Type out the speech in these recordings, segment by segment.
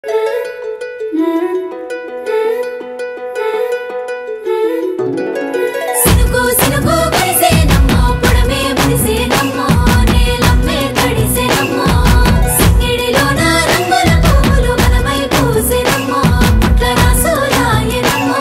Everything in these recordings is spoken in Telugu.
సినుకు సినుకు కురిసేనమ్మో పొడమే మురిసేనమ్మో నేలమ్మే తడిసేనమ్మో సింగిడిలోన రంగుల పువ్వులు మనమై పూసేనమ్మో పుట్ల రాసులాయనమ్మో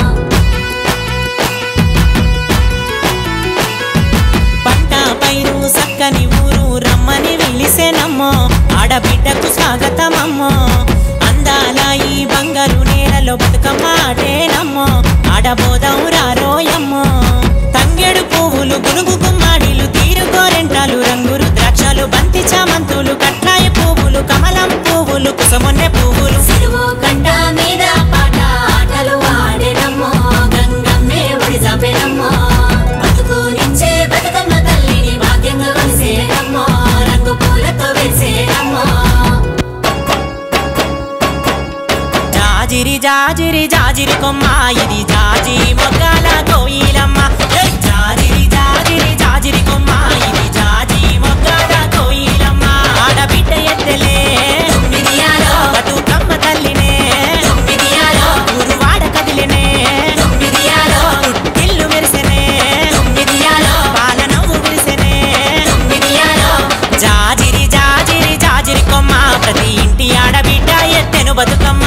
పంట పైరు సక్కని ఊరు రమ్మని విలిసెనమ్మో ఆడబిడ్డకు స్వాగతమమ్మో అందాల ఈ బంగారు నేలలో బతుకమ్మ ఆటేనమ్మో ఆడబోదం రారోయమ్మో తంగెడు పువ్వులు గునుగు గుమ్మాడిలు తీరు గోరెంటాలు రంగురు ద్రాక్షలు బంతి చామంతులు కట్లాయ పువ్వులు కమలం పువ్వులు కుసమొన్నె పువ్వులు సిరువు కంట మీద పాట ఆటలు ఆడేనమ్మో గంగమ్మే ఒడిజాపెనమ్మో బతుకునిచ్చే బతుకమ్మ తల్లిని భాగ్యంగా కొలిసేనమ్మో రంగు పూలతో వేసేనమ్మో జాజిరి జాజిరి జాజిరి కొమ్మ ఇది జాజి మొగ్గల కోయిలమ్మ ఏయ్! జాజిరి జాజిరి జాజిరి కొమ్మ ఇది జాజి మొగ్గల కోయిలమ్మ ఆడబిడ్డ ఎత్తెలే మిరియాలో బతుకమ్మ తల్లినే మిరియాలో ఊరువాడ కదిలినే మిరియాలో ఇల్లు మెరిసెనే మిరియాలో పాల నవ్వు విరిసెనే మిరియాలో జాజిరి జాజిరి జాజిరి కొమ్మ ప్రతి ఇంటి ఆడబిడ్డ ఎత్తెను బతుకమ్మ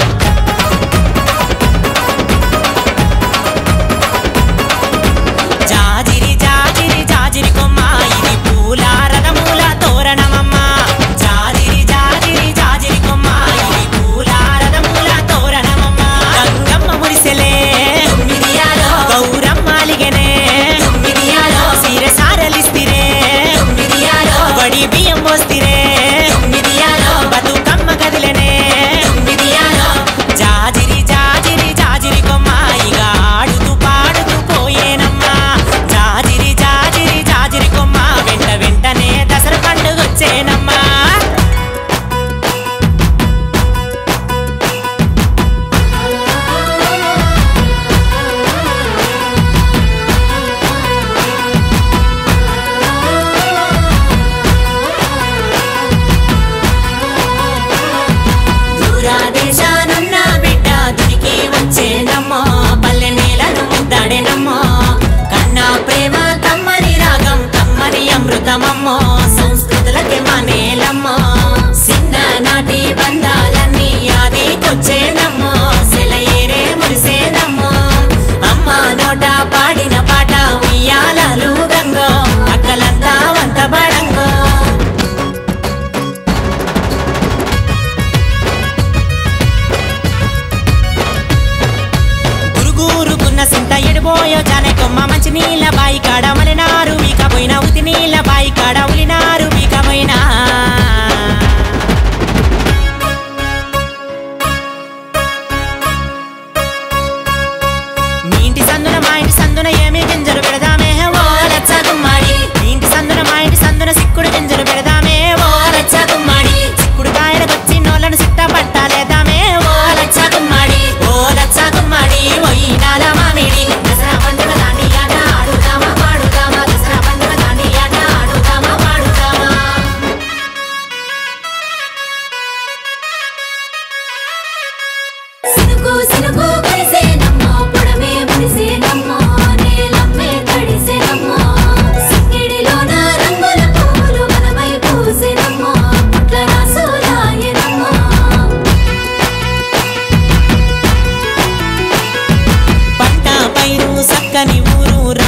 జాజిరి జాజిరి జాజిరి కొమ్మ ఇది పూల రథముల తోరణమమ్మ జాజిరి జాజిరి జాజిరి కొమ్మ ఇది పూల రథముల తోరణమమ్మ గంగమ్మ మురిసెలే మిరియాలో గౌరమ్మ అలిగెనే మిరియాలో సీర సారలిస్తిరే మిరియాలో వడి బియ్యం పోస్తిరే మిరియాలో బతుకమ్మ కదిలెనే మిరియాలో జాజిరి జాజిరి జాజిరి కొమ్మ ఇక ఆడుతూ పాడుతూ పోయేనమ్మా జాజిరి జాజిరి జాజిరి కొమ్మ వెంట వెంటనే దసరా పండుగొచ్చేనమ్మా దూరాదేశానున్న బిడ్డ దునికి వచ్చేనమ్మో పల్లె నేలను ముద్దాడేనమ్మో కన్నా ప్రేమ కమ్మని రాగం కమ్మని అమృతమమ్మో సంస్కృతులకి మనేలమ్మో చిన్ననాటి బంధాలన్నీ యాదికొచ్చేనమ్మో సెలయేరే మురిసేనమ్మో అమ్మ నోట పాడిన పాట ఉయ్యాలలు గంగో అక్కలంతా వంత బడంగో గురుగురుకున్న సింత ఎడిపోయో జానే కొమ్మ మంచి నీళ్ళ బాయి కాడ మలినారు వీకపోయినా ఉతి నీళ్ళ బాయి కాడ ఉలినారు వీకపోయినా మీ ఇంటి సందున మా ఇంటి సందున ఏమి గింజలు పెడదామే ఓ లచ్చ గుమ్మడి మీ ఇంటి సందున మా ఇంటి సందున సిక్కుడు గింజలు పెడదామే ఓ లచ్చ గుమ్మడి చిక్కుడు కాయలకొచ్చి నోళ్ళను సిట్ట పట్టాలేదామే ఓ ఓ లచ్చ గుమ్మడి ఓ లచ్చ గుమ్మడి ఒయ్యినాల మామిడి దసరా పండుగ దాండి ఆట ఆడుదామా పాడుదామా దసరా పండుగ దాండి ఆట ఆడుదామా పాడుదామా సినుకు సినుకు కురిసేనమ్మో పొడమే మురిసేనమ్మో నేలమ్మే తడిసేనమ్మో సింగిడిలోన రంగుల పువ్వులు మనమై పూసేనమ్మో పుట్ల రాసులాయనమ్మో పంట పైరు సక్కని ఊరు